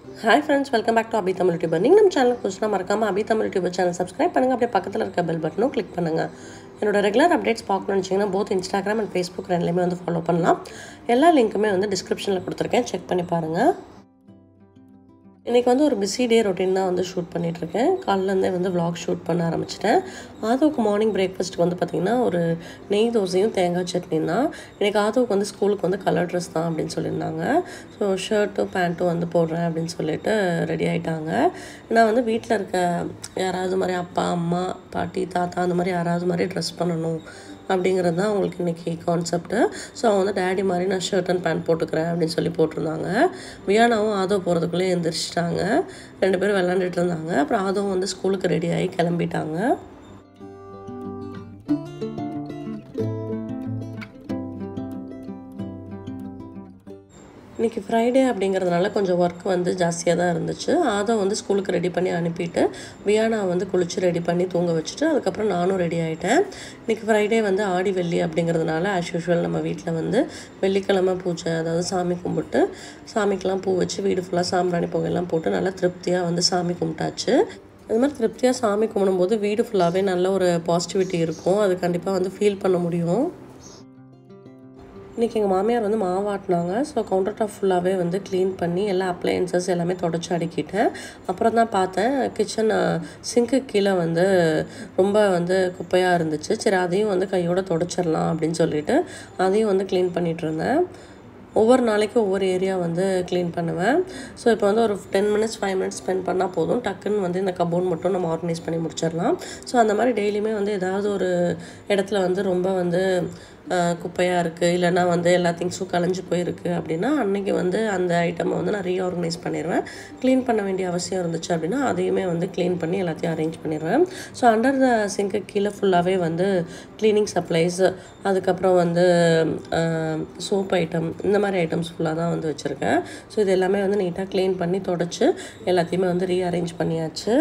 hi friends welcome back to Abi Tamil YouTuber நீங்கள் நம்ம channel புதுசுனா மறக்காமல் Abi Tamil YouTuber channel subscribe பண்ணுங்கள் அப்படியே பக்கத்தில் இருக்க பெல் பட்டனும் கிளிக் பண்ணுங்கள் என்னோட ரெகுலர் அப்டேட்ஸ் பார்க்கணும்னு வச்சிங்கன்னா போத் இன்ஸ்டாகிராம் அண்ட் ஃபேஸ்புக் ரெண்டுலேயுமே வந்து ஃபாலோ பண்ணலாம் எல்லா லிங்க்குமே வந்து டிஸ்கிரிப்ஷனில் கொடுத்துருக்கேன் செக் பண்ணி பாருங்கள் இன்றைக்கி வந்து ஒரு பிஸி டே ரொட்டீன் தான் வந்து ஷூட் பண்ணிகிட்ருக்கேன் காலிலேருந்தே வந்து vlog ஷூட் பண்ண ஆரம்பிச்சிட்டேன் ஆதவுக்கு மார்னிங் பிரேக்ஃபாஸ்ட்டுக்கு வந்து பார்த்திங்கன்னா ஒரு நெய் தோசையும் தேங்காய் சட்னியும் தான் இன்றைக்கி ஆதவுக்கு வந்து ஸ்கூலுக்கு வந்து கலர் ட்ரெஸ் தான் அப்படின்னு சொல்லியிருந்தாங்க ஸோ ஷர்ட்டும் பேண்ட்டும் வந்து போடுறேன் அப்படின்னு சொல்லிட்டு ரெடி ஆகிட்டாங்க நான் வந்து வீட்டில் இருக்க யாராவது மாதிரி அப்பா அம்மா பாட்டி தாத்தா அந்த மாதிரி யாராவது மாதிரி ட்ரெஸ் பண்ணணும் அப்படிங்கிறது தான் அவங்களுக்கு இன்றைக்கி கான்செப்ட்டு ஸோ அவங்க வந்து டேடி மாதிரி நான் ஷர்ட் அண்ட் பேண்ட் போட்டுக்கிறேன் அப்படின்னு சொல்லி போட்டிருந்தாங்க வியானாவும் ஆதோ போகிறதுக்குள்ளே எந்திரிச்சிட்டாங்க ரெண்டு பேரும் விளாண்டுட்டு இருந்தாங்க அப்புறம் ஆதவும் வந்து ஸ்கூலுக்கு ரெடி ஆகி கிளம்பிட்டாங்க இன்றைக்கி ஃப்ரைடே அப்படிங்கிறதுனால கொஞ்சம் ஒர்க் வந்து ஜாஸ்தியாக தான் இருந்துச்சு ஆதோ வந்து ஸ்கூலுக்கு ரெடி பண்ணி அனுப்பிட்டு வியானா வந்து குளித்து ரெடி பண்ணி தூங்க வச்சுட்டு அதுக்கப்புறம் நானும் ரெடி ஆகிட்டேன் இன்றைக்கி ஃப்ரைடே வந்து ஆடி வெள்ளி அப்படிங்கிறதுனால ஆஸ் யூஷுவல் நம்ம வீட்டில் வந்து வெள்ளிக்கிழமை பூஜை அதாவது சாமி கும்பிட்டு சாமிக்கெலாம் பூ வச்சு வீடு ஃபுல்லாக சாம்பிராணி புகையெல்லாம் போட்டு நல்லா திருப்தியாக வந்து சாமி கும்பிட்டாச்சு அது மாதிரி திருப்தியாக சாமி கும்பிடும்போது வீடு ஃபுல்லாகவே நல்ல ஒரு பாசிட்டிவிட்டி இருக்கும் அது கண்டிப்பாக வந்து ஃபீல் பண்ண முடியும் இன்றைக்கி எங்கள் மாமியார் வந்து மாவாட்டினாங்க ஸோ கவுண்டர் டாப் ஃபுல்லாகவே வந்து க்ளீன் பண்ணி எல்லா அப்ளையன்சஸ் எல்லாமே தொடச்சி அடுக்கிட்டேன் அப்புறம் தான் பார்த்தேன் கிச்சன் சிங்க்கு கீழே வந்து ரொம்ப வந்து குப்பையாக இருந்துச்சு சரி அதையும் வந்து கையோட தொடச்சிடலாம் அப்படின்னு சொல்லிட்டு அதையும் வந்து க்ளீன் பண்ணிகிட்டு இருந்தேன் ஒவ்வொரு நாளைக்கும் ஒவ்வொரு ஏரியா வந்து க்ளீன் பண்ணுவேன் ஸோ இப்போ வந்து ஒரு ten minutes five minutes spend பண்ணால் போதும் டக்குன்னு வந்து இந்த கபோர்ட் மட்டும் நம்ம ஆர்கனைஸ் பண்ணி முடிச்சிடலாம் ஸோ அந்த மாதிரி டெய்லியுமே வந்து ஏதாவது ஒரு இடத்துல வந்து ரொம்ப வந்து குப்பையாக இருக்குது இல்லைனா வந்து எல்லா திங்ஸும் கலைஞ்சு போயிருக்கு அப்படின்னா அன்றைக்கி வந்து அந்த ஐட்டமை வந்து நான் ரீஆர்கனைஸ் பண்ணிடுவேன் க்ளீன் பண்ண வேண்டிய அவசியம் இருந்துச்சு அப்படின்னா அதையுமே வந்து க்ளீன் பண்ணி எல்லாத்தையும் அரேஞ்ச் பண்ணிடுவேன் ஸோ அண்டர் த சிங்க்கு கீழே ஃபுல்லாகவே வந்து க்ளீனிங் சப்ளைஸ் அதுக்கப்புறம் வந்து சோப் ஐட்டம் இந்த மாதிரி ஐட்டம்ஸ் ஃபுல்லாக தான் வந்து வச்சுருக்கேன் ஸோ இது எல்லாமே வந்து நீட்டாக க்ளீன் பண்ணி தொடச்சி எல்லாத்தையுமே வந்து ரீஅரேஞ்ச் பண்ணியாச்சு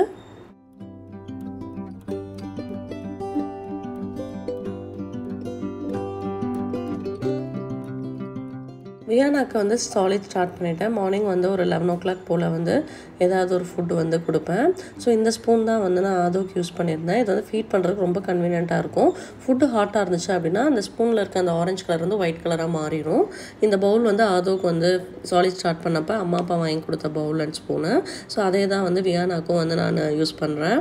வியானாக்கு வந்து சாலிட் ஸ்டார்ட் பண்ணிட்டேன் மார்னிங் வந்து ஒரு லெவன் ஓ கிளாக் போல் வந்து ஏதாவது ஒரு ஃபுட்டு வந்து கொடுப்பேன் ஸோ இந்த ஸ்பூன் தான் வந்து நான் ஆதோக்கு யூஸ் பண்ணியிருந்தேன் இது வந்து ஃபீட் பண்ணுறதுக்கு ரொம்ப கன்வீனியண்ட்டாக இருக்கும் ஃபுட்டு ஹாட்டாக இருந்துச்சு அப்படின்னா அந்த ஸ்பூனில் இருக்க அந்த ஆரஞ்சு கலர் வந்து ஒயிட் கலராக மாறிடும் இந்த பவுல் வந்து ஆதோக்கு வந்து சாலிட் ஸ்டார்ட் பண்ணப்போ அம்மா அப்பா வாங்கி கொடுத்த பவுல் அண்ட் ஸ்பூனு ஸோ அதே தான் வந்து வியானாக்கும் வந்து நான் யூஸ் பண்ணுறேன்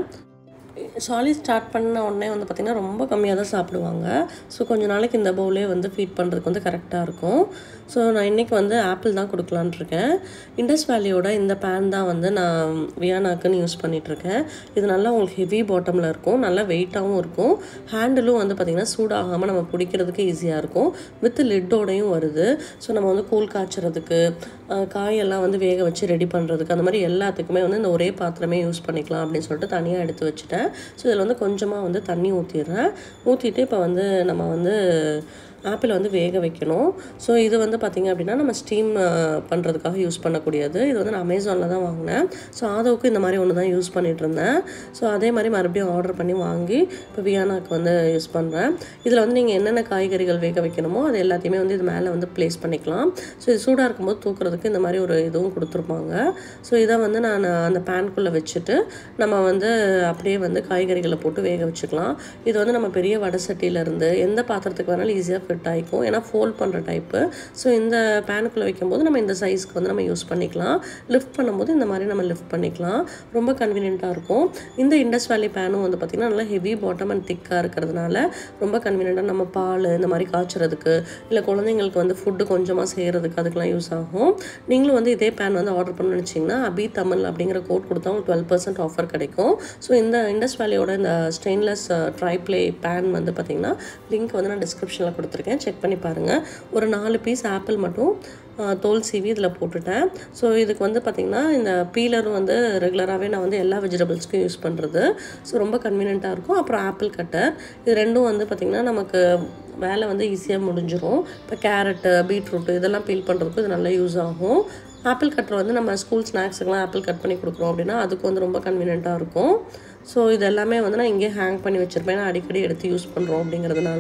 சாலிட் ஸ்டார்ட் பண்ண உடனே வந்து பார்த்திங்கன்னா ரொம்ப கம்மியாக தான் சாப்பிடுவாங்க ஸோ கொஞ்ச நாளைக்கு இந்த பவுலே வந்து ஃபீட் பண்ணுறதுக்கு வந்து கரெக்டாக இருக்கும் ஸோ நான் இன்றைக்கி வந்து ஆப்பிள் தான் கொடுக்கலான் இருக்கேன் இண்டஸ் வேலியோட இந்த பேன் தான் வந்து நான் வியானாக்குன்னு யூஸ் பண்ணிகிட்ருக்கேன் இது நல்லா உங்களுக்கு ஹெவி பாட்டமில் இருக்கும் நல்லா வெயிட்டாகவும் இருக்கும் ஹேண்டிலும் வந்து பார்த்திங்கன்னா சூடாகாமல் நம்ம பிடிக்கிறதுக்கு ஈஸியாக இருக்கும் வித் லிட்டோடையும் வருது ஸோ நம்ம வந்து கூழ் காய்ச்சறதுக்கு காயெல்லாம் வந்து வேக வச்சு ரெடி பண்ணுறதுக்கு அந்த மாதிரி எல்லாத்துக்குமே வந்து இந்த ஒரே பாத்திரமே யூஸ் பண்ணிக்கலாம் அப்படின்னு சொல்லிட்டு தனியாக எடுத்து வச்சுட்டேன் ஸோ இதில் வந்து கொஞ்சமாக வந்து தண்ணி ஊற்றிடுறேன் ஊற்றிட்டு இப்போ வந்து நம்ம வந்து ஆப்பிள் வந்து வேக வைக்கணும் ஸோ இது வந்து பார்த்திங்க அப்படின்னா நம்ம ஸ்டீம் பண்ணுறதுக்காக யூஸ் பண்ணக்கூடியது இது வந்து நான் அமேசானில் தான் வாங்கினேன் ஸோ ஆதவுக்கு இந்த மாதிரி ஒன்று தான் யூஸ் பண்ணிகிட்டு இருந்தேன் ஸோ அதே மாதிரி மறுபடியும் ஆர்டர் பண்ணி வாங்கி இப்போ வியானாக்கு வந்து யூஸ் பண்ணுறேன் இதில் வந்து நீங்கள் என்னென்ன காய்கறிகள் வேக வைக்கணுமோ அது எல்லாத்தையுமே வந்து இது மேலே வந்து ப்ளேஸ் பண்ணிக்கலாம் ஸோ இது சூடாக இருக்கும்போது தூக்குறதுக்கு இந்த மாதிரி ஒரு இதுவும் கொடுத்துருப்பாங்க ஸோ இதை வந்து நான் அந்த பேனுக்குள்ளே வச்சுட்டு நம்ம வந்து அப்படியே வந்து காய்கறிகளை போட்டு வேக வச்சுக்கலாம் இது வந்து நம்ம பெரிய வடை சட்டியிலேருந்து எந்த பாத்திரத்துக்கு வேணாலும் ஈஸியாக ஃபிட் ஆகிக்கும் ஏன்னா ஃபோல்ட் பண்ணுற டைப்பு ஸோ இந்த பேனுக்குள்ளே வைக்கும்போது நம்ம இந்த சைஸ்க்கு வந்து நம்ம யூஸ் பண்ணிக்கலாம் லிஃப்ட் பண்ணும்போது இந்த மாதிரி நம்ம லிஃப்ட் பண்ணிக்கலாம் ரொம்ப கன்வீனியண்ட்டாக இருக்கும் இந்த இண்டஸ் வேலி பேனும் வந்து பார்த்திங்கன்னா நல்லா ஹெவி பாட்டம் அண்ட் திக்காக இருக்கிறதுனால ரொம்ப கன்வீனியண்ட்டாக நம்ம பால் இந்த மாதிரி காய்ச்சறதுக்கு இல்லை குழந்தைங்களுக்கு வந்து ஃபுட்டு கொஞ்சமாக செய்கிறதுக்கு அதுக்கெலாம் யூஸ் ஆகும் நீங்களும் வந்து இதே பேன் வந்து ஆர்டர் பண்ண நினச்சிங்கன்னா அபி தமிழ் அப்படிங்கிற கோட் கொடுத்தா உங்களுக்கு டுவெல் பர்சன்ட் ஆஃபர் கிடைக்கும் ஸோ இந்த இண்டஸ் வேலியோட இந்த ஸ்டெயின்லெஸ் ட்ரை ப்ளே பேன் வந்து பார்த்திங்கன்னா லிங்க் வந்து நான் டிஸ்கிரிப்ஷனில் கொடுத்துருக்கேன் வச்சுருக்கேன் செக் பண்ணி பாருங்கள் ஒரு நாலு பீஸ் ஆப்பிள் மட்டும் தோல் சீவி இதில் போட்டுட்டேன் ஸோ இதுக்கு வந்து பார்த்திங்கன்னா இந்த பீலரும் வந்து ரெகுலராகவே நான் வந்து எல்லா வெஜிடபிள்ஸ்க்கும் யூஸ் பண்ணுறது ஸோ ரொம்ப கன்வீனியண்ட்டாக இருக்கும் அப்புறம் ஆப்பிள் கட்டர் இது ரெண்டும் வந்து பார்த்திங்கன்னா நமக்கு வேலை வந்து ஈஸியாக முடிஞ்சிடும் இப்போ கேரட்டு பீட்ரூட்டு இதெல்லாம் பீல் பண்ணுறதுக்கு இது நல்லா யூஸ் ஆகும் ஆப்பிள் கட்டர் வந்து நம்ம ஸ்கூல் ஸ்நாக்ஸுக்கெலாம் ஆப்பிள் கட் பண்ணி கொடுக்குறோம் அப்படின்னா அதுக்கு வந்து ரொம்ப கன்வீனியண்ட்டாக இருக்கும் ஸோ இது எல்லாமே வந்து நான் இங்கே ஹேங் பண்ணி வச்சுருப்பேன் ஏன்னா அடிக்கடி எடுத்து யூஸ் பண்ணுறோம் அப்படிங்கிறதுனால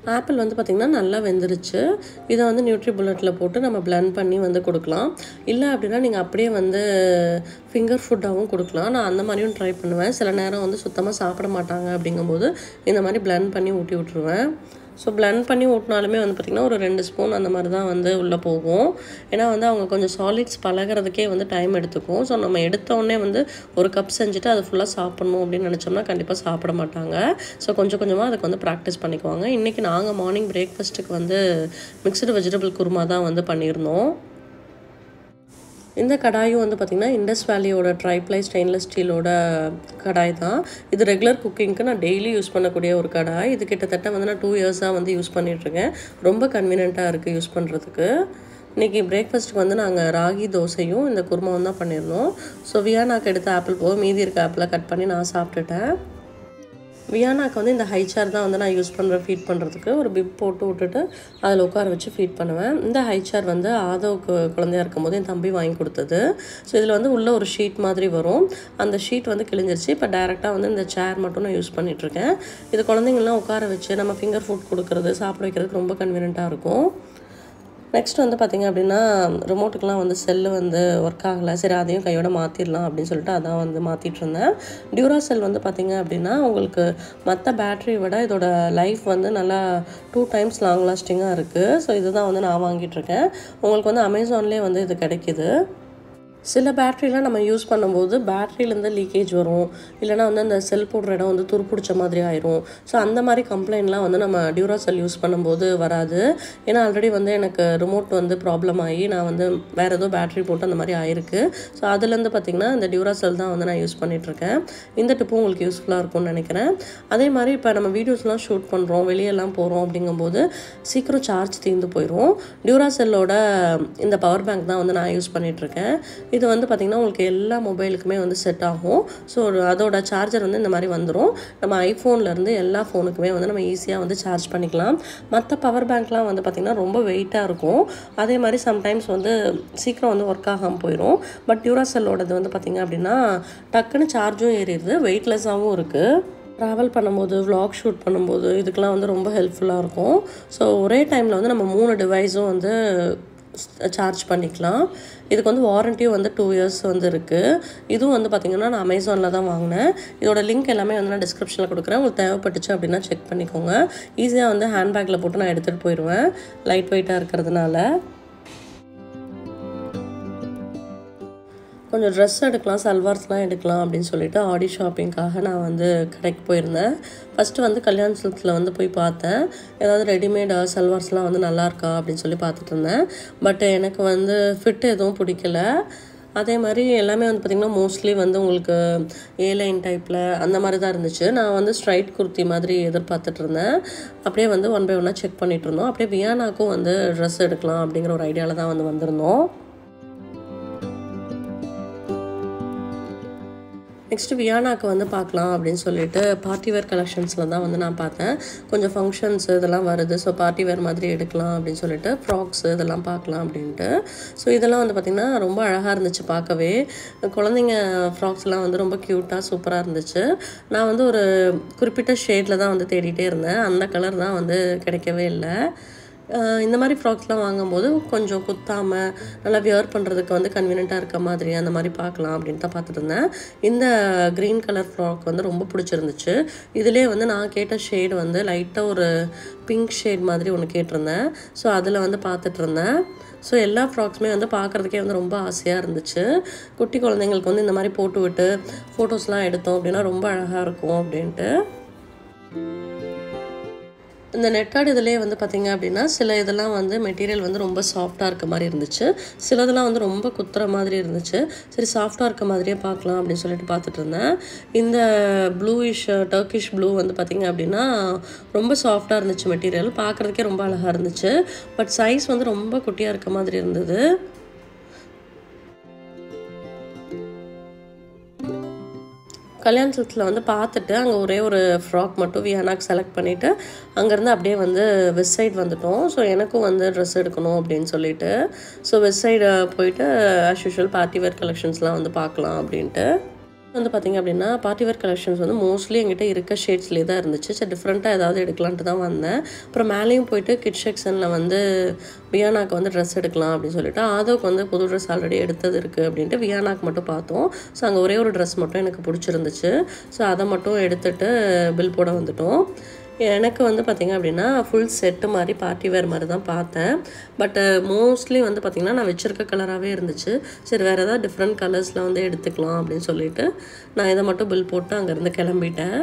ஆப்பிள் வந்து பார்த்திங்கன்னா நல்லா வெந்துருச்சு இதை வந்து நியூட்ரி புல்லட்டில் போட்டு நம்ம blend பண்ணி வந்து கொடுக்கலாம் இல்லை அப்படின்னா நீங்கள் அப்படியே வந்து ஃபிங்கர் ஃபுட்டாகவும் கொடுக்கலாம் நான் அந்த மாதிரியும் ட்ரை பண்ணுவேன் சில நேரம் வந்து சுத்தமாக சாப்பிட மாட்டாங்க அப்படிங்கும்போது இந்த மாதிரி blend பண்ணி ஊட்டி விட்ருவேன் ஸோ blend பண்ணி ஊட்டினாலுமே வந்து பார்த்திங்கன்னா ஒரு ரெண்டு ஸ்பூன் அந்த மாதிரி தான் வந்து உள்ளே போகும் ஏன்னா வந்து அவங்க கொஞ்சம் சாலிட்ஸ் பழகிறதுக்கே வந்து டைம் எடுத்துக்கும் ஸோ நம்ம எடுத்த உடனே வந்து ஒரு கப் செஞ்சுட்டு அதை ஃபுல்லாக சாப்பிட்ணும் அப்படின்னு நினச்சோம்னா கண்டிப்பாக சாப்பிட மாட்டாங்க ஸோ கொஞ்சம் கொஞ்சமாக அதுக்கு வந்து ப்ராக்டிஸ் பண்ணிக்குவாங்க இன்றைக்கி நாங்கள் மார்னிங் பிரேக்ஃபாஸ்ட்டுக்கு வந்து மிக்சடு வெஜிடபிள் குருமா தான் வந்து பண்ணியிருந்தோம் இந்த கடாயும் வந்து பார்த்திங்கன்னா இண்டஸ் வேலியோட ட்ரைப்ளை ஸ்டெயின்லெஸ் ஸ்டீலோட கடாய் தான் இது ரெகுலர் குக்கிங்க்கு நான் டெய்லி யூஸ் பண்ணக்கூடிய ஒரு கடாய் இது கிட்டத்தட்ட வந்து நான் டூ இயர்ஸாக வந்து யூஸ் பண்ணிகிட்ருக்கேன் ரொம்ப கன்வீனியண்ட்டாக இருக்குது யூஸ் பண்ணுறதுக்கு இன்றைக்கி பிரேக்ஃபாஸ்ட்டுக்கு வந்து நாங்கள் ராகி தோசையும் இந்த குருமாவும் தான் பண்ணியிருந்தோம் ஸோ வியானாக்கு எடுத்த ஆப்பிள் போக மீதி இருக்க ஆப்பிளை கட் பண்ணி நான் சாப்பிட்டுட்டேன் வியானாக்கு வந்து இந்த ஹை சேர் தான் வந்து நான் யூஸ் பண்ணுறேன் ஃபீட் பண்ணுறதுக்கு ஒரு பிப் போட்டு விட்டுட்டு அதில் உட்கார வச்சு ஃபீட் பண்ணுவேன் இந்த ஹை சேர் வந்து ஆதவுக்கு குழந்தையா இருக்கும்போது என் தம்பி வாங்கி கொடுத்தது ஸோ இதில் வந்து உள்ள ஒரு ஷீட் மாதிரி வரும் அந்த ஷீட் வந்து கிழிஞ்சிருச்சு இப்போ டேரெக்டாக வந்து இந்த சேர் மட்டும் நான் யூஸ் பண்ணிகிட்ருக்கேன் இது குழந்தைங்கள்லாம் உட்கார வச்சு நம்ம ஃபிங்கர் ஃபுட் கொடுக்குறது சாப்பிட வைக்கிறதுக்கு ரொம்ப கன்வீனியண்ட்டாக இருக்கும் நெக்ஸ்ட் வந்து பார்த்திங்க அப்படின்னா ரிமோட்டுக்கெலாம் வந்து செல்லு வந்து ஒர்க் ஆகலை சரி அதையும் கையோட மாற்றிடலாம் அப்படின்னு சொல்லிட்டு அதான் வந்து மாற்றிட்டு இருந்தேன் டியூரா செல் வந்து பார்த்திங்க அப்படின்னா உங்களுக்கு மற்ற பேட்டரியை விட இதோட லைஃப் வந்து நல்லா டூ டைம்ஸ் லாங் லாஸ்டிங்காக இருக்குது ஸோ இதுதான் வந்து நான் வாங்கிட்டுருக்கேன் உங்களுக்கு வந்து அமேசான்லேயே வந்து இது கிடைக்கிது சில பேட்டரிலாம் நம்ம யூஸ் பண்ணும்போது பேட்டரியிலேருந்து லீக்கேஜ் வரும் இல்லைனா வந்து அந்த செல் போடுற இடம் வந்து துருப்பிடிச்ச மாதிரி ஆயிரும் ஸோ அந்த மாதிரி கம்ப்ளைண்ட்லாம் வந்து நம்ம டியூரா செல் யூஸ் பண்ணும்போது வராது ஏன்னா ஆல்ரெடி வந்து எனக்கு ரிமோட் வந்து ப்ராப்ளம் ஆகி நான் வந்து வேறு ஏதோ பேட்டரி போட்டு அந்த மாதிரி ஆயிருக்கு ஸோ அதுலேருந்து பார்த்திங்கன்னா இந்த டியூரா செல் தான் வந்து நான் யூஸ் பண்ணிகிட்ருக்கேன் இந்த டிப்பும் உங்களுக்கு யூஸ்ஃபுல்லாக இருக்கும்னு நினைக்கிறேன் அதே மாதிரி இப்போ நம்ம வீடியோஸ்லாம் ஷூட் பண்ணுறோம் வெளியெல்லாம் போகிறோம் அப்படிங்கும்போது சீக்கிரம் சார்ஜ் தீர்ந்து போயிடும் டியூரா செல்லோட இந்த பவர் பேங்க் தான் வந்து நான் யூஸ் பண்ணிகிட்ருக்கேன் இது வந்து பார்த்திங்கன்னா உங்களுக்கு எல்லா மொபைலுக்குமே வந்து செட் ஆகும் ஸோ அதோட சார்ஜர் வந்து இந்த மாதிரி வந்துடும் நம்ம ஐஃபோன்லேருந்து எல்லா ஃபோனுக்குமே வந்து நம்ம ஈஸியாக வந்து சார்ஜ் பண்ணிக்கலாம் மற்ற பவர் பேங்க்லாம் வந்து பார்த்திங்கன்னா ரொம்ப வெயிட்டாக இருக்கும் அதே மாதிரி சம்டைம்ஸ் வந்து சீக்கிரம் வந்து ஒர்க் ஆகாமல் போயிடும் பட் டியூராசெல்லோடது வந்து பார்த்திங்க அப்படின்னா டக்குன்னு சார்ஜும் ஏறிடுது வெயிட்லெஸ்ஸாகவும் இருக்குது ட்ராவல் பண்ணும்போது vlog ஷூட் பண்ணும்போது இதுக்கெலாம் வந்து ரொம்ப ஹெல்ப்ஃபுல்லாக இருக்கும் ஸோ ஒரே டைமில் வந்து நம்ம மூணு டிவைஸும் வந்து சார்ஜ் பண்ணிக்கலாம் இதுக்கு வந்து வாரண்ட்டியும் வந்து டூ இயர்ஸ் வந்து இருக்குது இதுவும் வந்து பார்த்திங்கன்னா நான் அமேசானில் தான் வாங்கினேன் இதோட லிங்க் எல்லாமே வந்து நான் டிஸ்கிரிப்ஷனில் கொடுக்குறேன் உங்களுக்கு தேவைப்பட்டுச்சு அப்படின்னா செக் பண்ணிக்கோங்க ஈஸியாக வந்து ஹேண்ட்பேக்கில் போட்டு நான் எடுத்துகிட்டு போயிடுவேன் லைட் வெயிட்டாக இருக்கிறதுனால கொஞ்சம் ட்ரெஸ் எடுக்கலாம் சல்வார்ஸ்லாம் எடுக்கலாம் அப்படின்னு சொல்லிட்டு ஆடி ஷாப்பிங்காக நான் வந்து கடைக்கு போயிருந்தேன் ஃபஸ்ட்டு வந்து கல்யாண சில்க்ஸில் வந்து போய் பார்த்தேன் ஏதாவது ரெடிமேட் சல்வார்ஸ்லாம் வந்து நல்லா இருக்கா அப்படின்னு சொல்லி பார்த்துட்டு இருந்தேன் பட் எனக்கு வந்து ஃபிட் எதுவும் பிடிக்கல அதே மாதிரி எல்லாமே வந்து பார்த்திங்கன்னா மோஸ்ட்லி வந்து உங்களுக்கு ஏ லைன் டைப்பில் அந்த மாதிரி தான் இருந்துச்சு நான் வந்து ஸ்ட்ரைட் குர்த்தி மாதிரி எதிர்பார்த்துட்டு இருந்தேன் அப்படியே வந்து ஒன் பை ஒன்னாக செக் பண்ணிட்டு இருந்தோம் அப்படியே வியானாக்கும் வந்து ட்ரெஸ் எடுக்கலாம் அப்படிங்கிற ஒரு ஐடியாவில் தான் வந்து வந்திருந்தோம் நெக்ஸ்ட்டு வியானாக்கு வந்து பார்க்கலாம் அப்படின்னு சொல்லிட்டு பார்ட்டி வேர் கலெக்ஷன்ஸில் தான் வந்து நான் பார்த்தேன் கொஞ்சம் ஃபங்க்ஷன்ஸ் இதெல்லாம் வருது ஸோ பார்ட்டி வேர் மாதிரி எடுக்கலாம் அப்படின்னு சொல்லிட்டு ஃப்ராக்ஸ் இதெல்லாம் பார்க்கலாம் அப்படின்ட்டு ஸோ இதெல்லாம் வந்து பார்த்திங்கன்னா ரொம்ப அழகாக இருந்துச்சு பார்க்கவே குழந்தைங்க ஃப்ராக்ஸ்லாம் வந்து ரொம்ப க்யூட்டாக சூப்பராக இருந்துச்சு நான் வந்து ஒரு குறிப்பிட்ட ஷேடில் தான் வந்து தேடிட்டே இருந்தேன் அந்த கலர் தான் வந்து கிடைக்கவே இல்லை அஹ் இந்த மாதிரி ஃப்ராக்ஸ்லாம் வாங்கும்போது கொஞ்சம் குத்தாமல் நல்லா வியர் பண்ணுறதுக்கு வந்து கன்வீனியண்ட்டாக இருக்க மாதிரி அந்த மாதிரி பார்க்கலாம் அப்படின்னு தான் பார்த்துட்டு இருந்தேன் இந்த க்ரீன் கலர் ஃப்ராக் வந்து ரொம்ப பிடிச்சிருந்துச்சு இதிலே வந்து நான் கேட்ட ஷேட் வந்து லைட்டாக ஒரு பிங்க் ஷேட் மாதிரி ஒன்று கேட்டிருந்தேன் ஸோ அதில் வந்து பார்த்துட்டு இருந்தேன் ஸோ எல்லா ஃப்ராக்ஸுமே வந்து பார்க்குறதுக்கே வந்து ரொம்ப ஆசையாக இருந்துச்சு குட்டி குழந்தைங்களுக்கு வந்து இந்த மாதிரி போட்டு விட்டு ஃபோட்டோஸ்லாம் எடுத்தோம் அப்படின்னா ரொம்ப அழகாக இருக்கும் அப்படின்ட்டு இந்த நெட்டாட் இதுலேயே வந்து பார்த்திங்க அப்படின்னா சில இதெல்லாம் வந்து மெட்டீரியல் வந்து ரொம்ப சாஃப்டாக இருக்க மாதிரி இருந்துச்சு சிலதெல்லாம் வந்து ரொம்ப குத்துற மாதிரி இருந்துச்சு சரி சாஃப்டாக இருக்க மாதிரியே பார்க்கலாம் அப்படின்னு சொல்லிட்டு பார்த்துட்டு இருந்தேன் இந்த ப்ளூயிஷ் டர்க்கிஷ் ப்ளூ வந்து பார்த்திங்க அப்படின்னா ரொம்ப சாஃப்டாக இருந்துச்சு மெட்டீரியல் பார்க்குறதுக்கே ரொம்ப அழகாக இருந்துச்சு பட் சைஸ் வந்து ரொம்ப குட்டியாக இருக்க மாதிரி இருந்தது கல்யாணத்தில் வந்து பார்த்துட்டு அங்கே ஒரே ஒரு ஃப்ராக் மட்டும் வியானாக்கு செலக்ட் பண்ணிவிட்டு அங்கேருந்து அப்படியே வந்து வெஸ்ட் சைடு வந்துட்டோம் ஸோ எனக்கும் வந்து ட்ரெஸ் எடுக்கணும் அப்படின்னு சொல்லிட்டு ஸோ வெஸ்ட் சைடு போயிட்டு ஆஸ் யூஷுவல் பார்ட்டி வேர் கலெக்ஷன்ஸ்லாம் வந்து பார்க்கலாம் அப்படின்ட்டு வந்து பார்த்திங்க அப்படின்னா பார்ட்டி வேர் கலெக்ஷன்ஸ் வந்து மோஸ்ட்லி எங்கிட்ட இருக்க ஷேட்ஸ்லேயே தான் இருந்துச்சு சரி டிஃப்ரெண்ட்டாக ஏதாவது எடுக்கலான்ட்டு தான் வந்தேன் அப்புறம் மேலேயும் போயிட்டு கிட் செக்ஷனில் வந்து வியானாக்கு வந்து ட்ரெஸ் எடுக்கலாம் அப்படின்னு சொல்லிட்டு ஆதோக்கு வந்து புது ட்ரெஸ் ஆல்ரெடி எடுத்தது இருக்குது அப்படின்ட்டு வியானாக்கு மட்டும் பார்த்தோம் ஸோ அங்கே ஒரே ஒரு ட்ரெஸ் மட்டும் எனக்கு பிடிச்சிருந்துச்சு ஸோ அதை மட்டும் எடுத்துகிட்டு பில் போட வந்துட்டோம் எனக்கு வந்து பார்த்திங்க அப்படின்னா ஃபுல் செட்டு மாதிரி பார்ட்டி வேர் மாதிரி தான் பார்த்தேன் பட்டு மோஸ்ட்லி வந்து பார்த்திங்கன்னா நான் வச்சுருக்க கலராகவே இருந்துச்சு சரி வேறு ஏதாவது டிஃப்ரெண்ட் கலர்ஸில் வந்து எடுத்துக்கலாம் அப்படின்னு சொல்லிட்டு நான் இதை மட்டும் பில் போட்டு அங்கேருந்து கிளம்பிட்டேன்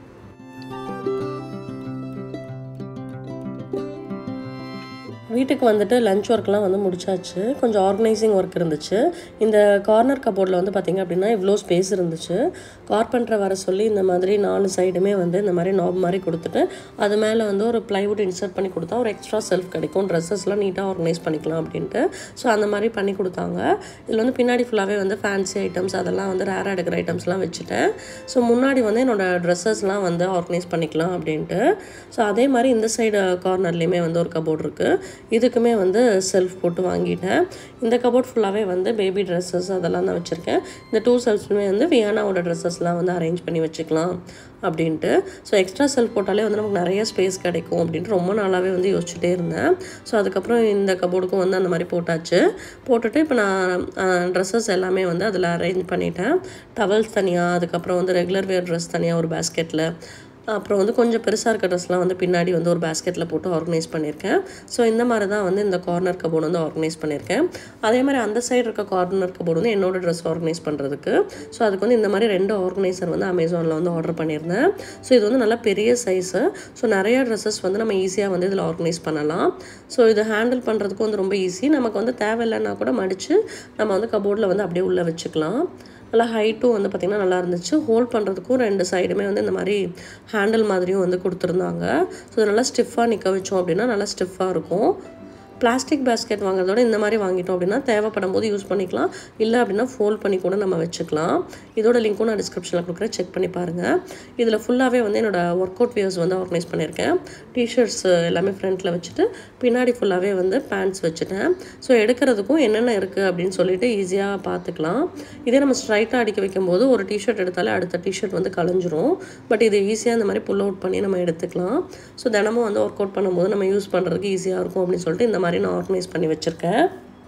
வீட்டுக்கு வந்துட்டு லஞ்ச் ஒர்க்லாம் வந்து முடிச்சாச்சு கொஞ்சம் ஆர்கனைசிங் ஒர்க் இருந்துச்சு இந்த கார்னர் கபோர்டில் வந்து பார்த்திங்க அப்படின்னா இவ்வளோ ஸ்பேஸ் இருந்துச்சு கார்பெண்டரை வர சொல்லி இந்த மாதிரி நாலு சைடுமே வந்து இந்த மாதிரி நாப் மாதிரி கொடுத்துட்டு அது மேலே வந்து ஒரு ப்ளைவுட் இன்சர்ட் பண்ணி கொடுத்தா ஒரு எக்ஸ்ட்ரா செல்ஃப் கிடைக்கும் ட்ரெஸ்ஸஸ்லாம் நீட்டாக ஆர்கனைஸ் பண்ணிக்கலாம் அப்படின்ட்டு ஸோ அந்த மாதிரி பண்ணி கொடுத்தாங்க இதில் வந்து பின்னாடி ஃபுல்லாகவே வந்து ஃபேன்சி ஐட்டம்ஸ் அதெல்லாம் வந்து ரேராக எடுக்கிற ஐட்டம்ஸ்லாம் வச்சுட்டேன் ஸோ முன்னாடி வந்து என்னோடய ட்ரெஸ்ஸஸ்லாம் வந்து ஆர்கனைஸ் பண்ணிக்கலாம் அப்படின்ட்டு ஸோ அதே மாதிரி இந்த சைடு கார்னர்லேயுமே வந்து ஒரு கபோர்ட் இருக்குது இதுக்குமே வந்து செல்ஃப் போட்டு வாங்கிட்டேன் இந்த கபோர்ட் ஃபுல்லாகவே வந்து பேபி ட்ரெஸ்ஸஸ் அதெல்லாம் தான் வச்சுருக்கேன் இந்த டூ செல்ஃப்ஸுமே வந்து வியானாவோட ட்ரெஸ்ஸஸ்லாம் வந்து அரேஞ்ச் பண்ணி வச்சுக்கலாம் அப்படின்ட்டு ஸோ எக்ஸ்ட்ரா செல்ஃப் போட்டாலே வந்து நமக்கு நிறைய ஸ்பேஸ் கிடைக்கும் அப்படின்ட்டு ரொம்ப நாளாகவே வந்து யோசிச்சுட்டே இருந்தேன் ஸோ அதுக்கப்புறம் இந்த கபோர்டுக்கும் வந்து அந்த மாதிரி போட்டாச்சு போட்டுட்டு இப்போ நான் ட்ரெஸ்ஸஸ் எல்லாமே வந்து அதில் அரேஞ்ச் பண்ணிட்டேன் டவல்ஸ் தனியாக அதுக்கப்புறம் வந்து ரெகுலர் வேர் ட்ரெஸ் தனியாக ஒரு பேஸ்கெட்டில் அப்புறம் வந்து கொஞ்சம் பெருசாக இருக்க ட்ரெஸ்லாம் வந்து பின்னாடி வந்து ஒரு பேஸ்கெட்டில் போட்டு ஆர்கனைஸ் பண்ணியிருக்கேன் ஸோ இந்த மாதிரி தான் வந்து இந்த கார்னர் கபோர்டு வந்து ஆர்கனைஸ் பண்ணியிருக்கேன் அதே மாதிரி அந்த சைடு இருக்க கார்னர் கபோர்டு வந்து என்னோட ட்ரெஸ் ஆர்கனைஸ் பண்ணுறதுக்கு ஸோ அதுக்கு வந்து இந்த மாதிரி ரெண்டு ஆர்கனைசர் வந்து அமேசானில் வந்து ஆர்டர் பண்ணியிருந்தேன் ஸோ இது வந்து நல்லா பெரிய சைஸு ஸோ நிறைய ட்ரெஸ்ஸஸ் வந்து நம்ம ஈஸியாக வந்து இதில் ஆர்கனைஸ் பண்ணலாம் ஸோ இது ஹேண்டில் பண்ணுறதுக்கும் வந்து ரொம்ப ஈஸி நமக்கு வந்து தேவையில்லைன்னா கூட மடித்து நம்ம வந்து கபோர்டில் வந்து அப்படியே உள்ளே வச்சுக்கலாம் நல்லா ஹைட்டும் வந்து பார்த்திங்கன்னா நல்லா இருந்துச்சு ஹோல்ட் பண்ணுறதுக்கும் ரெண்டு சைடுமே வந்து இந்த மாதிரி ஹேண்டில் மாதிரியும் வந்து கொடுத்துருந்தாங்க ஸோ நல்லா ஸ்டிஃபாக நிற்க வச்சோம் அப்படின்னா நல்லா ஸ்டிஃபாக இருக்கும் பிளாஸ்டிக் பேஸ்கெட் வாங்குறதோட இந்த மாதிரி வாங்கிட்டோம் அப்படின்னா தேவைப்படும் போது யூஸ் பண்ணிக்கலாம் இல்லை அப்படின்னா ஃபோல்ட் பண்ணி கூட நம்ம வச்சுக்கலாம் இதோட லிங்க்கும் நான் டிஸ்கிரிப்ஷனில் கொடுக்குறேன் செக் பண்ணி பாருங்கள் இதில் ஃபுல்லாகவே வந்து என்னோடய ஒர்க் அவுட் வியர்ஸ் வந்து ஆர்கனைஸ் பண்ணியிருக்கேன் டிஷர்ட்ஸ் எல்லாமே ஃப்ரண்ட்டில் வச்சுட்டு பின்னாடி ஃபுல்லாகவே வந்து பேண்ட்ஸ் வச்சுட்டேன் ஸோ எடுக்கிறதுக்கும் என்னென்ன இருக்குது அப்படின்னு சொல்லிட்டு ஈஸியாக பார்த்துக்கலாம் இதே நம்ம ஸ்ட்ரைட்டாக அடிக்க வைக்கும்போது ஒரு டிஷர்ட் எடுத்தாலே அடுத்த டிஷர்ட் வந்து கலைஞ்சிரும் பட் இது ஈஸியாக இந்த மாதிரி புல் அவுட் பண்ணி நம்ம எடுத்துக்கலாம் ஸோ தினமும் வந்து ஒர்க் அவுட் பண்ணும்போது நம்ம யூஸ் பண்ணுறதுக்கு ஈஸியாக இருக்கும் அப்படின்னு சொல்லிட்டு இந்த மாதிரி நான் ஆர்கனைஸ் பண்ணி வச்சுருக்கேன்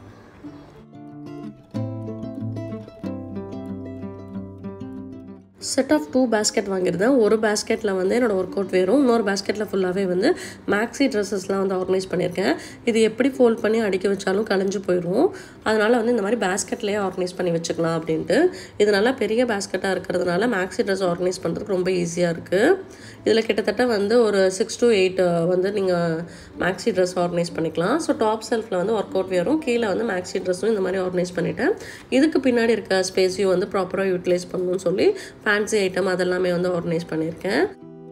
செட் ஆஃப் டூ பேஸ்கெட் வாங்கியிருந்தேன் ஒரு பேஸ்கெட்டில் வந்து என்னோடய ஒர்க் அவுட் வேறும் இன்னொரு பேஸ்கெட்டில் ஃபுல்லாகவே வந்து மேக்ஸி ட்ரெஸ்ஸஸ்லாம் வந்து ஆர்கனைஸ் பண்ணியிருக்கேன் இது எப்படி ஃபோல்ட் பண்ணி அடிக்க வச்சாலும் கலைஞ்சு போயிடும் அதனால் வந்து இந்த மாதிரி பேஸ்கெட்லேயே ஆர்கனைஸ் பண்ணி வச்சுக்கலாம் அப்படின்ட்டு இது நல்லா பெரிய பேஸ்கெட்டாக இருக்கிறதுனால மேக்ஸி ட்ரெஸ் ஆர்கனைஸ் பண்ணுறதுக்கு ரொம்ப ஈஸியாக இருக்குது இதில் கிட்டத்தட்ட வந்து ஒரு சிக்ஸ் டு எயிட் வந்து நீங்கள் மேக்ஸி ட்ரெஸ் ஆர்கனைஸ் பண்ணிக்கலாம் ஸோ டாப் செல்ஃபில் வந்து ஒர்க் அவுட் வேறும் கீழே வந்து மேக்ஸி ட்ரெஸ்ஸும் இந்த மாதிரி ஆர்கனைஸ் பண்ணிவிட்டேன் இதுக்கு பின்னாடி இருக்க ஸ்பேஸையும் வந்து ப்ராப்பராக யூட்டிலைஸ் பண்ணணும்னு சொல்லி ஃபேன்சி ஐட்டம் அதெல்லாமே வந்து ஆர்கனைஸ் பண்ணியிருக்கேன்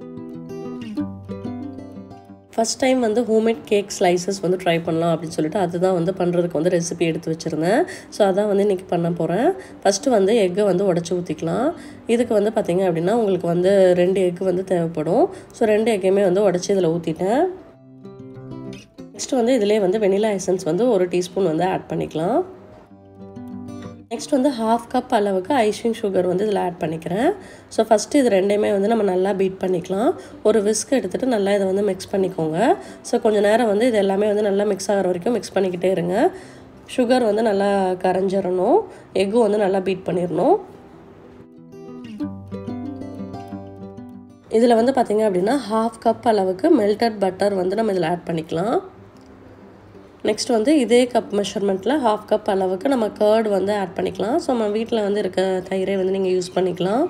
ஃபஸ்ட் டைம் வந்து ஹோம்மேட் கேக் ஸ்லைசஸ் வந்து ட்ரை பண்ணலாம் அப்படின்னு சொல்லிட்டு அதுதான் வந்து பண்ணுறதுக்கு வந்து ரெசிபி எடுத்து வச்சுருந்தேன் ஸோ அதான் வந்து இன்றைக்கி பண்ண போகிறேன் ஃபஸ்ட்டு வந்து எக்கை வந்து உடச்சி ஊற்றிக்கலாம் இதுக்கு வந்து பார்த்திங்க அப்படின்னா உங்களுக்கு வந்து ரெண்டு எக்கு வந்து தேவைப்படும் ஸோ ரெண்டு எக்கையுமே வந்து உடச்சி இதில் ஊற்றிட்டேன் நெக்ஸ்ட் வந்து இதிலே வந்து வெனிலா எசன்ஸ் வந்து ஒரு டீஸ்பூன் வந்து ஆட் பண்ணிக்கலாம் நெக்ஸ்ட் வந்து ஹாஃப் கப் அளவுக்கு ஐசிங் சுகர் வந்து இதில் ஆட் பண்ணிக்கிறேன் ஸோ ஃபஸ்ட்டு இது ரெண்டையுமே வந்து நம்ம நல்லா பீட் பண்ணிக்கலாம் ஒரு விஸ்க் எடுத்துகிட்டு நல்லா இதை வந்து மிக்ஸ் பண்ணிக்கோங்க ஸோ கொஞ்சம் நேரம் வந்து இது எல்லாமே வந்து நல்லா மிக்ஸ் ஆகிற வரைக்கும் மிக்ஸ் பண்ணிக்கிட்டே இருங்க சுகர் வந்து நல்லா கரைஞ்சிடணும் எக்கும் வந்து நல்லா பீட் பண்ணிடணும் இதில் வந்து பார்த்திங்க அப்படின்னா ஹாஃப் கப் அளவுக்கு மெல்டட் பட்டர் வந்து நம்ம இதில் ஆட் பண்ணிக்கலாம் நெக்ஸ்ட் வந்து இதே கப் மெஷர்மெண்ட்டில் ஹாஃப் கப் அளவுக்கு நம்ம கேர்டு வந்து ஆட் பண்ணிக்கலாம் ஸோ நம்ம வீட்டில் வந்து இருக்க தயிரை வந்து நீங்கள் யூஸ் பண்ணிக்கலாம்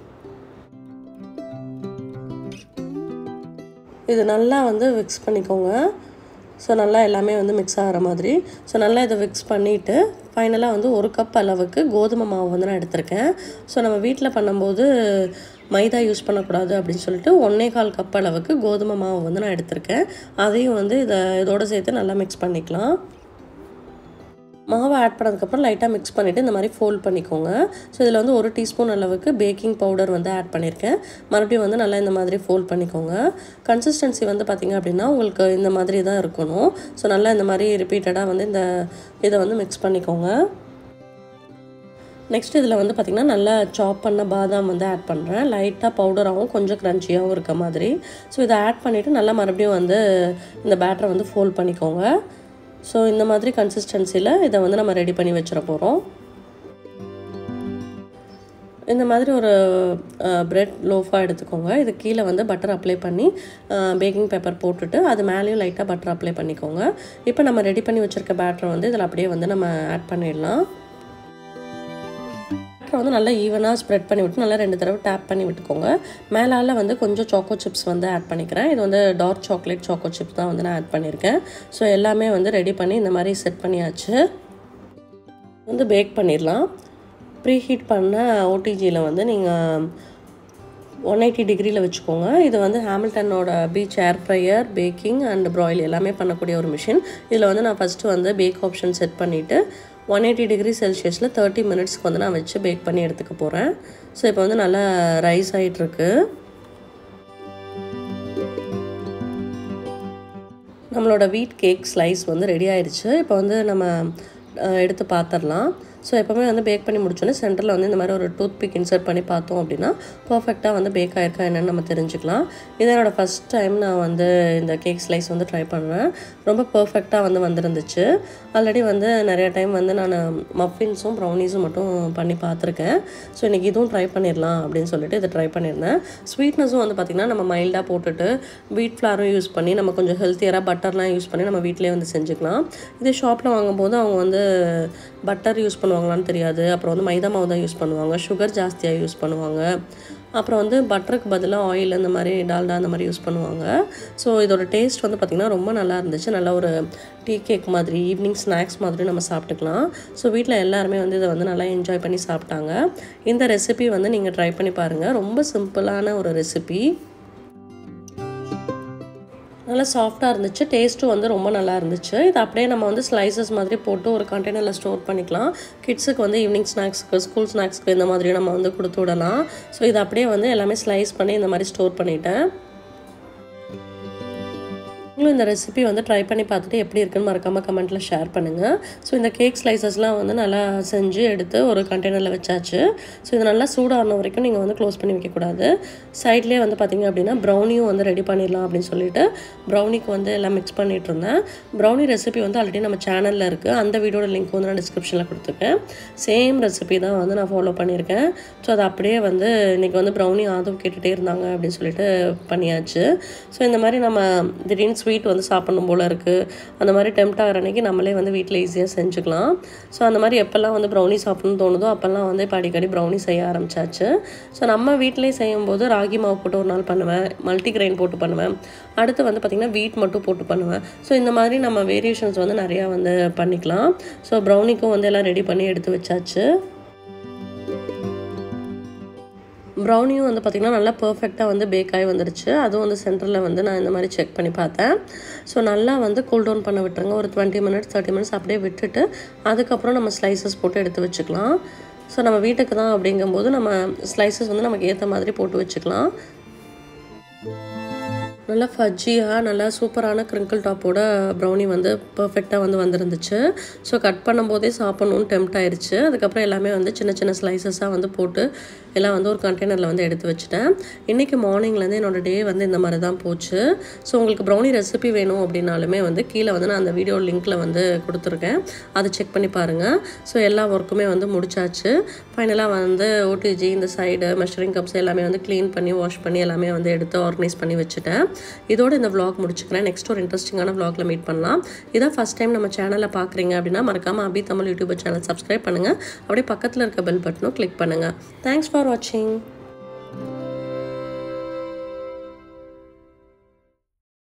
இது நல்லா வந்து மிக்ஸ் பண்ணிக்கோங்க ஸோ நல்லா எல்லாமே வந்து மிக்ஸ் ஆகிற மாதிரி ஸோ நல்லா இதை மிக்ஸ் பண்ணிவிட்டு ஃபைனலாக வந்து ஒரு கப் அளவுக்கு கோதுமை மாவு வந்து நான் எடுத்திருக்கேன் ஸோ நம்ம வீட்டில் பண்ணும்போது மைதா யூஸ் பண்ணக்கூடாது அப்படின்னு சொல்லிட்டு ஒன்றே கால் கப் அளவுக்கு கோதுமை மாவு வந்து நான் எடுத்திருக்கேன் அதையும் வந்து இதை இதோடு சேர்த்து நல்லா மிக்ஸ் பண்ணிக்கலாம் மாவை ஆட் பண்ணதுக்கப்புறம் லைட்டாக மிக்ஸ் பண்ணிவிட்டு இந்த மாதிரி ஃபோல்ட் பண்ணிக்கோங்க ஸோ இதில் வந்து ஒரு டீஸ்பூன் அளவுக்கு பேக்கிங் பவுடர் வந்து ஆட் பண்ணியிருக்கேன் மறுபடியும் வந்து நல்லா இந்த மாதிரி ஃபோல்ட் பண்ணிக்கோங்க கன்சிஸ்டன்சி வந்து பார்த்திங்க அப்படின்னா உங்களுக்கு இந்த மாதிரி தான் இருக்கணும் ஸோ நல்லா இந்த மாதிரி ரிப்பீட்டடாக வந்து இந்த இதை வந்து மிக்ஸ் பண்ணிக்கோங்க நெக்ஸ்ட் இதில் வந்து பார்த்திங்கன்னா நல்லா சாப் பண்ண பாதாம் வந்து ஆட் பண்ணுறேன் லைட்டாக பவுடராகவும் கொஞ்சம் க்ரன்ச்சியாகவும் இருக்க மாதிரி ஸோ இதை ஆட் பண்ணிவிட்டு நல்லா மறுபடியும் வந்து இந்த பேட்டரை வந்து ஃபோல்ட் பண்ணிக்கோங்க ஸோ இந்த மாதிரி கன்சிஸ்டன்சியில் இதை வந்து நம்ம ரெடி பண்ணி வச்சிட போகிறோம் இந்த மாதிரி ஒரு ப்ரெட் லோஃபாக எடுத்துக்கோங்க இது கீழே வந்து பட்டர் அப்ளை பண்ணி பேக்கிங் பேப்பர் போட்டுட்டு அது மேலேயும் லைட்டாக பட்டர் அப்ளை பண்ணிக்கோங்க இப்போ நம்ம ரெடி பண்ணி வச்சுருக்க பேட்டரை வந்து இதில் அப்படியே வந்து நம்ம ஆட் பண்ணிடலாம் பேட்டரை வந்து நல்லா ஈவனாக ஸ்ப்ரெட் பண்ணி விட்டு நல்லா ரெண்டு தடவை டேப் பண்ணி விட்டுக்கோங்க மேலால் வந்து கொஞ்சம் சாக்கோ சிப்ஸ் வந்து ஆட் பண்ணிக்கிறேன் இது வந்து டார்க் சாக்லேட் சாக்கோ சிப்ஸ் தான் வந்து நான் ஆட் பண்ணியிருக்கேன் ஸோ எல்லாமே வந்து ரெடி பண்ணி இந்த மாதிரி செட் பண்ணியாச்சு வந்து பேக் பண்ணிடலாம் ப்ரீ ஹீட் பண்ண ஓடிஜியில் வந்து நீங்கள் ஒன் எயிட்டி டிகிரியில் வச்சுக்கோங்க இது வந்து ஹேமில்டனோட Beach air fryer baking and broil எல்லாமே பண்ணக்கூடிய ஒரு மிஷின் இதில் வந்து நான் ஃபஸ்ட்டு வந்து பேக் ஆப்ஷன் செட் பண்ணிவிட்டு ஒன் எயிட்டி டிகிரி செல்சியஸில் தேர்ட்டி மினிட்ஸ்க்கு வந்து நான் வச்சு பேக் பண்ணி எடுத்துக்க போகிறேன் ஸோ இப்போ வந்து நல்லா ரைஸ் ஆகிட்டுருக்கு நம்மளோட வீட் கேக் ஸ்லைஸ் வந்து ரெடி ஆயிடுச்சு இப்போ வந்து நம்ம எடுத்து பார்த்துடலாம் ஸோ எப்போவுமே வந்து பேக் பண்ணி முடிச்சோன்னே சென்டரில் வந்து இந்த மாதிரி ஒரு டூத் பிக் இன்சர்ட் பண்ணி பார்த்தோம் அப்படின்னா பர்ஃபெக்டாக வந்து பேக் ஆயிருக்கா என்னென்னு நம்ம தெரிஞ்சுக்கலாம் இது என்னோடய ஃபஸ்ட் டைம் நான் வந்து இந்த கேக் ஸ்லைஸ் வந்து ட்ரை பண்ணுறேன் ரொம்ப பர்ஃபெக்டாக வந்து வந்துருந்துச்சு ஆல்ரெடி வந்து நிறைய டைம் வந்து நான் மஃபின்ஸும் ப்ரௌனீஸும் மட்டும் பண்ணி பார்த்துருக்கேன் ஸோ இன்றைக்கி இதுவும் ட்ரை பண்ணிடலாம் அப்படின்னு சொல்லிட்டு இதை ட்ரை பண்ணியிருந்தேன் ஸ்வீட்னஸும் வந்து பார்த்திங்கன்னா நம்ம மைல்டாக போட்டுட்டு வீட் ஃப்ளாரும் யூஸ் பண்ணி நம்ம கொஞ்சம் ஹெல்த்தியராக பட்டர்லாம் யூஸ் பண்ணி நம்ம வீட்டிலே வந்து செஞ்சுக்கலாம் இதே ஷாப்பில் வாங்கும்போது அவங்க வந்து பட்டர் யூஸ் பண்ணுவாங்களான்னு தெரியாது அப்புறம் வந்து மைதா மாவு தான் யூஸ் பண்ணுவாங்க சுகர் ஜாஸ்தியாக யூஸ் பண்ணுவாங்க அப்புறம் வந்து பட்டருக்கு பதிலாக ஆயில் இந்த மாதிரி டால்டா அந்த மாதிரி யூஸ் பண்ணுவாங்க ஸோ இதோட டேஸ்ட் வந்து பார்த்திங்கன்னா ரொம்ப நல்லா இருந்துச்சு நல்ல ஒரு டீ கேக் மாதிரி ஈவினிங் ஸ்நாக்ஸ் மாதிரி நம்ம சாப்பிட்டுக்கலாம் ஸோ வீட்டில் எல்லாருமே வந்து இதை வந்து நல்லா என்ஜாய் பண்ணி சாப்பிட்டாங்க இந்த ரெசிபி வந்து நீங்கள் ட்ரை பண்ணி பாருங்கள் ரொம்ப சிம்பிளான ஒரு ரெசிபி நல்லா சாஃப்டாக இருந்துச்சு டேஸ்ட்டும் வந்து ரொம்ப நல்லா இருந்துச்சு இது அப்படியே நம்ம வந்து ஸ்லைசஸ் மாதிரி போட்டு ஒரு கண்டெய்னரில் ஸ்டோர் பண்ணிக்கலாம் கிட்ஸுக்கு வந்து ஈவினிங் ஸ்நாக்ஸ்க்கு ஸ்கூல் ஸ்நாக்ஸ்க்கு இந்த மாதிரி நம்ம வந்து கொடுத்து விடலாம் ஸோ இது அப்படியே வந்து எல்லாமே ஸ்லைஸ் பண்ணி இந்த மாதிரி ஸ்டோர் பண்ணிட்டேன் நீங்களும் இந்த ரெசிபி வந்து ட்ரை பண்ணி பார்த்துட்டு எப்படி இருக்குன்னு மறக்காமல் கமெண்ட்டில் ஷேர் பண்ணுங்கள் ஸோ இந்த கேக் ஸ்லைசஸ்லாம் வந்து நல்லா செஞ்சு எடுத்து ஒரு கண்டெய்னரில் வச்சாச்சு ஸோ இது நல்லா சூடான வரைக்கும் நீங்கள் வந்து க்ளோஸ் பண்ணி வைக்கக்கூடாது சைட்லேயே வந்து பார்த்திங்க அப்படின்னா ப்ரௌனியும் வந்து ரெடி பண்ணிடலாம் அப்படின்னு சொல்லிட்டு ப்ரௌனிக்கு வந்து எல்லாம் மிக்ஸ் பண்ணிகிட்டு இருந்தேன் ப்ரௌனி ரெசிபி வந்து ஆல்ரெடி நம்ம சேனலில் இருக்குது அந்த வீடியோட லிங்க் வந்து நான் டிஸ்கிரிப்ஷனில் கொடுத்துருக்கேன் சேம் ரெசிபி தான் வந்து நான் ஃபாலோ பண்ணியிருக்கேன் ஸோ அது அப்படியே வந்து இன்றைக்கி வந்து ப்ரௌனி ஆதம் கேட்டுகிட்டே இருந்தாங்க அப்படின்னு சொல்லிட்டு பண்ணியாச்சு ஸோ இந்த மாதிரி நம்ம திடீர்னு ஸ்வீட் வந்து சாப்பிடணும் போல் இருக்குது அந்த மாதிரி டெம்ட் ஆகிற அன்றைக்கி நம்மளே வந்து வீட்டில் ஈஸியாக செஞ்சுக்கலாம் ஸோ அந்த மாதிரி எப்போல்லாம் வந்து ப்ரௌனி சாப்பிடணும்னு தோணுதோ அப்போல்லாம் வந்து இப்போ அடிக்கடி ப்ரௌனி செய்ய ஆரம்பிச்சாச்சு ஸோ நம்ம வீட்டிலே செய்யும்போது ராகி மாவு போட்டு ஒரு நாள் பண்ணுவேன் மல்டி கிரெயின் போட்டு பண்ணுவேன் அடுத்து வந்து பார்த்திங்கன்னா வீட் மட்டும் போட்டு பண்ணுவேன் ஸோ இந்த மாதிரி நம்ம வேரியேஷன்ஸ் வந்து நிறையா வந்து பண்ணிக்கலாம் ஸோ ப்ரௌனிக்கும் வந்து எல்லாம் ரெடி பண்ணி எடுத்து வச்சாச்சு ப்ரௌனியும் வந்து பார்த்திங்கன்னா நல்லா பர்ஃபெக்டாக வந்து பேக் ஆகி வந்துருச்சு அதுவும் வந்து சென்டரில் வந்து நான் இந்த மாதிரி செக் பண்ணி பார்த்தேன் ஸோ நல்லா வந்து கூல் டவுன் பண்ண விட்டுருங்க ஒரு டுவெண்ட்டி மினிட்ஸ் தேர்ட்டி மினிட்ஸ் அப்படியே விட்டுட்டு அதுக்கப்புறம் நம்ம ஸ்லைசஸ் போட்டு எடுத்து வச்சுக்கலாம் ஸோ நம்ம வீட்டுக்கு தான் அப்படிங்கும்போது நம்ம ஸ்லைசஸ் வந்து நமக்கு ஏற்ற மாதிரி போட்டு வச்சுக்கலாம் நல்லா ஃபஜ்ஜியாக நல்லா சூப்பரான க்ரிங்கிள் டாப்போட ப்ரௌனி வந்து பர்ஃபெக்டாக வந்து வந்துருந்துச்சு ஸோ கட் பண்ணும்போதே சாப்பிட்ணுன்னு டெம்ட் ஆயிடுச்சு அதுக்கப்புறம் எல்லாமே வந்து சின்ன சின்ன ஸ்லைசஸாக வந்து போட்டு எல்லாம் வந்து ஒரு கண்டெய்னரில் வந்து எடுத்து வச்சுட்டேன் இன்றைக்கி மார்னிங்லேருந்து என்னோடய டே வந்து இந்த மாதிரி தான் போச்சு ஸோ உங்களுக்கு ப்ரௌனி ரெசிபி வேணும் அப்படின்னாலுமே வந்து கீழே வந்து நான் அந்த வீடியோ லிங்க்கில் வந்து கொடுத்துருக்கேன் அதை செக் பண்ணி பாருங்கள் ஸோ எல்லா ஒர்க்குமே வந்து முடிச்சாச்சு ஃபைனலாக வந்து ஓடிஜி இந்த சைடு மெஷரிங் கப்ஸ் எல்லாமே வந்து க்ளீன் பண்ணி வாஷ் பண்ணி எல்லாமே வந்து எடுத்து ஆர்கனைஸ் பண்ணி வச்சுட்டேன் இதோட இந்த vlog முடிச்சுக்கிறேன் நெக்ஸ்ட் ஒரு இன்ட்ரெஸ்டிங்கான vlogல மீட் பண்ணலாம் இதான் ஃபஸ்ட் டைம் நம்ம சேனலை பார்க்குறீங்க அப்படின்னா மறக்காமல் Abi Tamil YouTube channel subscribe பண்ணுங்கள் அப்படியே பக்கத்தில் இருக்க பெல் பட்டனும் கிளிக் பண்ணுங்கள் தேங்க்ஸ் ஃபார் வாட்சிங்